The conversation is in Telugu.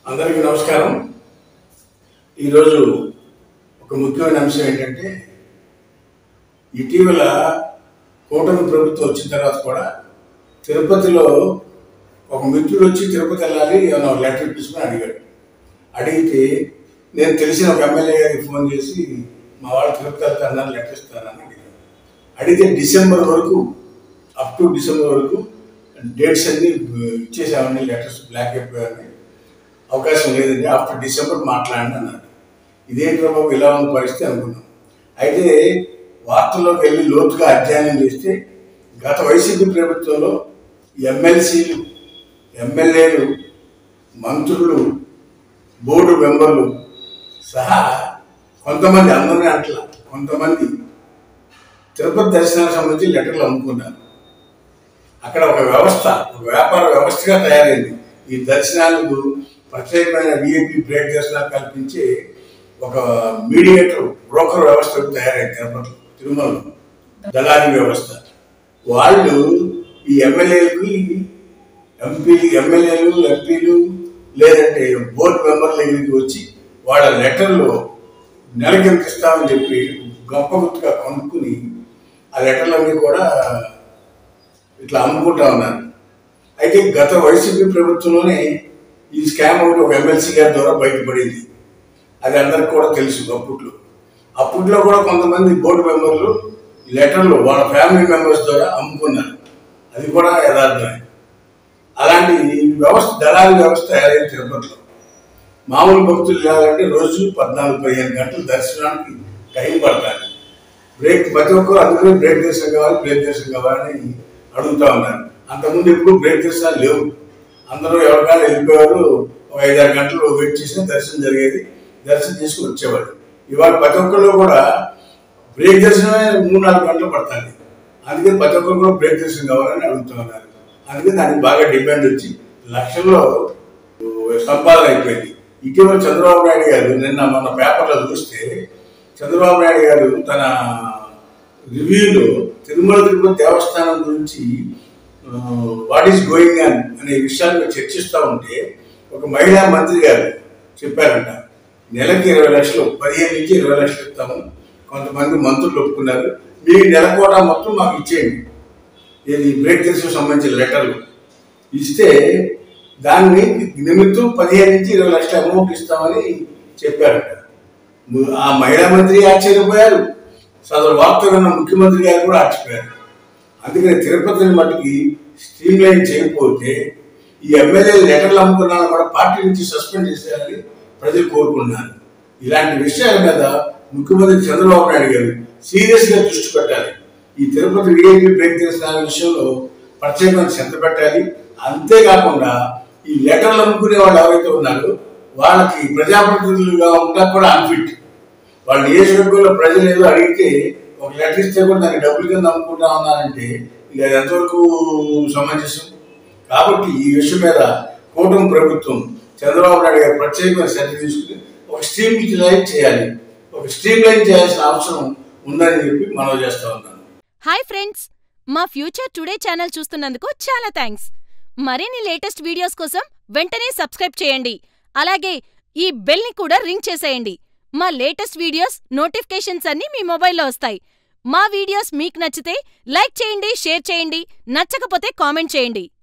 అందరికీ నమస్కారం ఈరోజు ఒక ముఖ్యమైన అంశం ఏంటంటే ఇటీవల కూటమి ప్రభుత్వం వచ్చిన తర్వాత కూడా తిరుపతిలో ఒక మిత్రుడు వచ్చి తిరుపతి వెళ్ళాలి ఏమైనా ఒక లెటర్ ఇప్పించమని అడిగాడు అడిగితే నేను తెలిసిన ఒక ఎమ్మెల్యే గారికి ఫోన్ చేసి మా వాళ్ళు తిరుపతి వెళ్తానని లెటర్ ఇస్తానని అడిగాడు అడిగితే డిసెంబర్ వరకు అప్ టు డిసెంబర్ వరకు డేట్స్ అన్ని ఇచ్చేసామని లెటర్స్ బ్లాక్ అయిపోయాయని అవకాశం లేదండి ఆఫ్టర్ డిసెంబర్ మాట్లాడండి అన్నారు ఇదేంటి బాబు ఇలా ఉన్న పరిస్థితి అనుకున్నాం అయితే వార్తల్లోకి వెళ్ళి లోతుగా అధ్యయనం చేస్తే గత వైసీపీ ప్రభుత్వంలో ఎమ్మెల్సీలు ఎమ్మెల్యేలు మంత్రులు బోర్డు మెంబర్లు సహా కొంతమంది అందరినీ అట్లా కొంతమంది తిరుపతి దర్శనానికి సంబంధించి లెటర్లు అమ్ముకున్నారు అక్కడ ఒక వ్యవస్థ ఒక వ్యాపార వ్యవస్థగా తయారైంది ఈ దర్శనాలకు ప్రత్యేకమైన విఐపి బ్రేక్ దర్శనాలు కల్పించి ఒక మీడియేటర్ బ్రోకర్ వ్యవస్థ తయారైంది తిరుపతిలో తిరుమలలో దళారీ వ్యవస్థ వాళ్ళు ఈ ఎమ్మెల్యేలకు ఎంపీలు ఎమ్మెల్యేలు ఎంపీలు లేదంటే బోర్డు మెంబర్ల దగ్గరికి వచ్చి వాళ్ళ లెటర్లో నెలకి ఎంత ఇస్తామని చెప్పి గొప్ప గుర్తుగా కొనుక్కుని ఆ లెటర్లన్నీ కూడా ఇట్లా అమ్ముకుంటా ఉన్నారు అయితే గత వైసీపీ ప్రభుత్వంలోనే ఈ స్కామ్ ఒకటి ఒక ఎమ్మెల్సీ గారి ద్వారా బయటపడింది అది అందరికి కూడా తెలుసు అప్పట్లో అప్పట్లో కూడా కొంతమంది బోర్డు మెంబర్లు లెటర్లు వాళ్ళ ఫ్యామిలీ మెంబర్స్ ద్వారా అమ్ముకున్నారు అది కూడా యథార్థమే అలాంటి వ్యవస్థ దళారీ వ్యవస్థ తయారైంది తిరుపతిలో మామూలు భక్తులు వెళ్ళాలంటే రోజు పద్నాలుగు పదిహేను గంటలు దర్శనానికి టైం పడతారు బ్రేక్ ప్రతి ఒక్కరు అందుకనే బ్రేక్ దర్శనం కావాలి బ్రేక్ దర్శనం కావాలని అడుగుతా ఉన్నారు అంతకుముందు ఎప్పుడు బ్రేక్ దర్శనాలు లేవు అందరూ ఎవరికాలు వెళ్ళిపోయారు ఒక ఐదారు గంటలు వెయిట్ చేసిన దర్శనం జరిగేది దర్శనం చేసుకుని వచ్చేవాడు ఇవాళ ప్రతి ఒక్కళ్ళు కూడా బ్రేక్ దర్శనమే మూడు నాలుగు గంటలు పడుతుంది అందుకని ప్రతి ఒక్కరు కూడా బ్రేక్ దర్శనం కావాలని అడుగుతూ ఉన్నారు అందుకని దానికి బాగా డిమాండ్ వచ్చి లక్షల్లో సంపాదన అయిపోయింది ఇటీవల చంద్రబాబు నాయుడు గారు నిన్న మన పేపర్లో చూస్తే చంద్రబాబు నాయుడు గారు తన రివ్యూలో తిరుమల తిరుపతి దేవస్థానం గురించి వాట్ ఈస్ గోయింగ్ ఆన్ అనే విషయాన్ని చర్చిస్తూ ఉంటే ఒక మహిళా మంత్రి గారు చెప్పారంట నెలకి ఇరవై లక్షలు పదిహేను నుంచి ఇరవై లక్షలు ఇస్తాము కొంతమంది మంత్రులు ఒప్పుకున్నారు మీ నెల కోట మొత్తం మాకు ఇచ్చేయండి ఇది బ్రేక్ దర్శనం సంబంధించిన లెటర్లు ఇస్తే దాన్ని నిమిత్తం పదిహేను నుంచి ఇరవై లక్షల అమౌంట్ ఇస్తామని చెప్పారట ఆ మహిళా మంత్రి ఆశ్చర్యపోయారు సదరు వార్త విన్న ముఖ్యమంత్రి గారు కూడా ఆశ్చర్యపోయారు అందుకని తిరుపతిని మట్టుకి స్ట్రీమ్ లైన్ చేయకపోతే ఈ ఎమ్మెల్యే లెటర్లు అమ్ముకున్నాను కూడా పార్టీ నుంచి సస్పెండ్ చేసేయాలని ప్రజలు కోరుకున్నారు ఇలాంటి విషయాల మీద ముఖ్యమంత్రి చంద్రబాబు నాయుడు గారు సీరియస్ గా దృష్టి పెట్టాలి ఈ తిరుపతి విఐపి బ్రేక్ దర్శనాల విషయంలో ప్రత్యేకమైన శ్రద్ధ పెట్టాలి అంతేకాకుండా ఈ లెటర్లు అమ్ముకునే వాళ్ళు ఎవరైతే ఉన్నారో వాళ్ళకి ప్రజాప్రతినిధులుగా ఉంటా కూడా అన్ఫిట్ వాళ్ళ నియోజకవర్గంలో ప్రజలు ఏదో అడిగితే ఒక లెటర్ ఇస్తే కూడా దానికి డబ్బులు కింద అమ్ముకుంటా ఉన్నారంటే ఇది అది ఎంతవరకు సమంజసం కాబట్టి ఈ విషయం మీద కూటమి ప్రభుత్వం చంద్రబాబు నాయుడు గారు ప్రత్యేకమైన శ్రద్ధ తీసుకుని ఒక స్ట్రీమ్ లైన్ చేయాలి ఒక స్ట్రీమ్ లైన్ చేయాల్సిన అవసరం ఉందని చెప్పి మనం చేస్తా ఉన్నాను హాయ్ ఫ్రెండ్స్ మా ఫ్యూచర్ టుడే ఛానల్ చూస్తున్నందుకు చాలా థ్యాంక్స్ మరిన్ని లేటెస్ట్ వీడియోస్ కోసం వెంటనే సబ్స్క్రైబ్ చేయండి అలాగే ఈ బెల్ని కూడా రింగ్ చేసేయండి మా లేటెస్ట్ వీడియోస్ నోటిఫికేషన్స్ అన్నీ మీ మొబైల్లో వస్తాయి మా వీడియోస్ మీకు నచ్చితే లైక్ చేయండి షేర్ చేయండి నచ్చకపోతే కామెంట్ చేయండి